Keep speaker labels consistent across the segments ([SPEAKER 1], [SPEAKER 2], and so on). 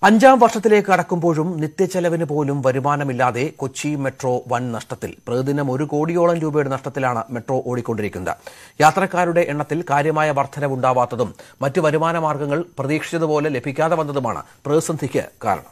[SPEAKER 1] അഞ്ചാം വർഷത്തിലേക്ക് കടക്കുമ്പോഴും നിത്യച്ചെലവിന് പോലും വരുമാനമില്ലാതെ കൊച്ചി മെട്രോ വൻ നഷ്ടത്തിൽ പ്രതിദിനം ഒരു കോടിയോളം രൂപയുടെ നഷ്ടത്തിലാണ് മെട്രോ ഓടിക്കൊണ്ടിരിക്കുന്നത് യാത്രക്കാരുടെ എണ്ണത്തിൽ കാര്യമായ വർധനവുണ്ടാവാത്തതും മറ്റു വരുമാന മാർഗങ്ങൾ പ്രതീക്ഷിച്ചതുപോലെ ലഭിക്കാതെ വന്നതുമാണ് പ്രതിസന്ധിക്ക് കാരണം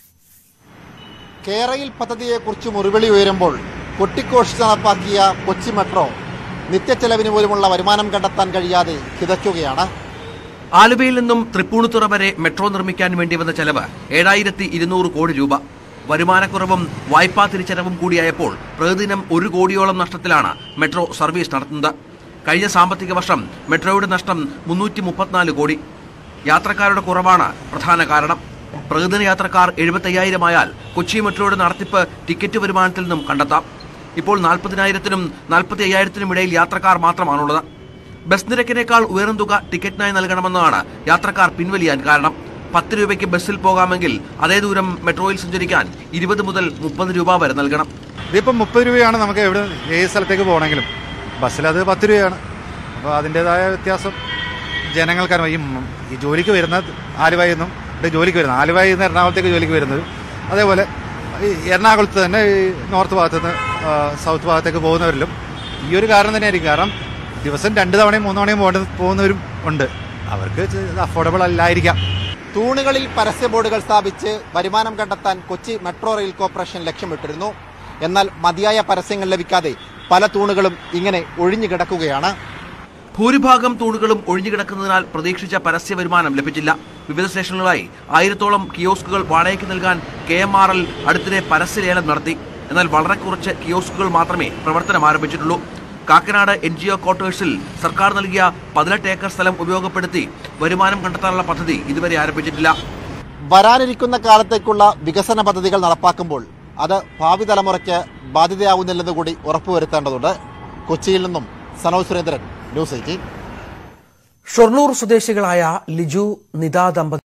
[SPEAKER 2] കേരയിൽ പദ്ധതിയെക്കുറിച്ച് മുറിവിളി ഉയരുമ്പോൾ കൊട്ടിക്കോഷിച്ച് നടപ്പാക്കിയ കൊച്ചി മെട്രോ നിത്യച്ചെലവിന് പോലുമുള്ള വരുമാനം കണ്ടെത്താൻ കഴിയാതെ കിതയ്ക്കുകയാണ്
[SPEAKER 1] ആലുവയിൽ നിന്നും തൃപ്പൂണിത്തുറ വരെ മെട്രോ നിർമ്മിക്കാൻ വേണ്ടി വന്ന ചെലവ് ഏഴായിരത്തി ഇരുന്നൂറ് കോടി രൂപ വരുമാനക്കുറവും വായ്പാ തിരിച്ചടവും കൂടിയായപ്പോൾ പ്രതിദിനം ഒരു കോടിയോളം നഷ്ടത്തിലാണ് മെട്രോ സർവീസ് നടത്തുന്നത് കഴിഞ്ഞ സാമ്പത്തിക വർഷം മെട്രോയുടെ നഷ്ടം മുന്നൂറ്റി മുപ്പത്തിനാല് കോടി യാത്രക്കാരുടെ കുറവാണ് പ്രധാന കാരണം പ്രതിദിന യാത്രക്കാർ എഴുപത്തയ്യായിരമായാൽ കൊച്ചി മെട്രോയുടെ നടത്തിപ്പ് ടിക്കറ്റ് വരുമാനത്തിൽ നിന്നും കണ്ടെത്താം ഇപ്പോൾ നാൽപ്പതിനായിരത്തിനും നാൽപ്പത്തി അയ്യായിരത്തിനും ഇടയിൽ യാത്രക്കാർ മാത്രമാണുള്ളത് ബസ് നിരക്കിനേക്കാൾ ഉയർന്ന തുക ടിക്കറ്റിനായി നൽകണമെന്നാണ് യാത്രക്കാർ പിൻവലിയാൻ കാരണം പത്ത് രൂപയ്ക്ക് ബസ്സിൽ പോകാമെങ്കിൽ അതേ ദൂരം മെട്രോയിൽ സഞ്ചരിക്കാൻ ഇരുപത് മുതൽ മുപ്പത് രൂപ വരെ നൽകണം
[SPEAKER 3] ഇതിപ്പം മുപ്പത് രൂപയാണ് നമുക്ക് എവിടെ ഏത് സ്ഥലത്തേക്ക് പോകണമെങ്കിലും ബസ്സിലത് പത്ത് രൂപയാണ് അപ്പോൾ അതിൻ്റെതായ വ്യത്യാസം ജനങ്ങൾക്കാണ് ഈ മ- ഈ ജോലിക്ക് വരുന്ന ആലുവായിൽ നിന്നും ഇവിടെ ജോലിക്ക് വരുന്നത് ആലുവായിൽ നിന്ന് എറണാകുളത്തേക്ക് ജോലിക്ക് വരുന്നത് അതേപോലെ ഈ എറണാകുളത്ത് തന്നെ ഈ നോർത്ത് ഭാഗത്ത് നിന്ന് ആ, സൗത്ത് ഭാഗത്തേക്ക് പോകുന്നവരിലും ഈ ഒരു കാരണം തന്നെയായിരിക്കും കാരണം ദിവസം രണ്ട് തവണയും മൂന്ന് തവണയും പോകേണ്ട പോകുന്നവരും ഉണ്ട് അവർക്ക് അഫോർഡബിൾ അല്ലായിരിക്കാം
[SPEAKER 2] തൂണുകളിൽ പരസ്യ ബോർഡുകൾ സ്ഥാപിച്ച് വരുമാനം കണ്ടെത്താൻ കൊച്ചി മെട്രോ റെയിൽ കോർപ്പറേഷൻ ലക്ഷ്യമിട്ടിരുന്നു എന്നാൽ മതിയായ പരസ്യങ്ങൾ ലഭിക്കാതെ പല തൂണുകളും ഇങ്ങനെ ഒഴിഞ്ഞു കിടക്കുകയാണ്
[SPEAKER 1] ഭൂരിഭാഗം തൂണുകളും ഒഴിഞ്ഞുകിടക്കുന്നതിനാൽ പ്രതീക്ഷിച്ച പരസ്യ വരുമാനം ലഭിച്ചില്ല വിവിധ സ്റ്റേഷനുകളായി ആയിരത്തോളം കിയോസ്കുകൾ വാടകയ്ക്ക് നൽകാൻ കെ എം ആർ എൽ അടുത്തിടെ പരസ്യലേലം നടത്തി എന്നാൽ വളരെ കുറച്ച് കിയോസ്കുകൾ മാത്രമേ പ്രവർത്തനം ആരംഭിച്ചിട്ടുള്ളൂ കാക്കനാട് എൻ ജി ഒ ക്വാർട്ടേഴ്സിൽ സർക്കാർ നൽകിയ പതിനെട്ട് ഏക്കർ സ്ഥലം ഉപയോഗപ്പെടുത്തി വരുമാനം കണ്ടെത്താനുള്ള പദ്ധതി ഇതുവരെ ആരംഭിച്ചിട്ടില്ല
[SPEAKER 2] വരാനിരിക്കുന്ന കാലത്തേക്കുള്ള വികസന പദ്ധതികൾ നടപ്പാക്കുമ്പോൾ അത് ഭാവി തലമുറയ്ക്ക് ബാധ്യതയാവുന്നില്ലെന്ന് കൂടി ഉറപ്പുവരുത്തേണ്ടതുണ്ട് കൊച്ചിയിൽ നിന്നും സനോജ് സുരേന്ദ്രൻ ന്യൂസ് എയ്റ്റീൻ
[SPEAKER 1] ഷൊർണൂർ സ്വദേശികളായ ലിജു നിത ദമ്പതി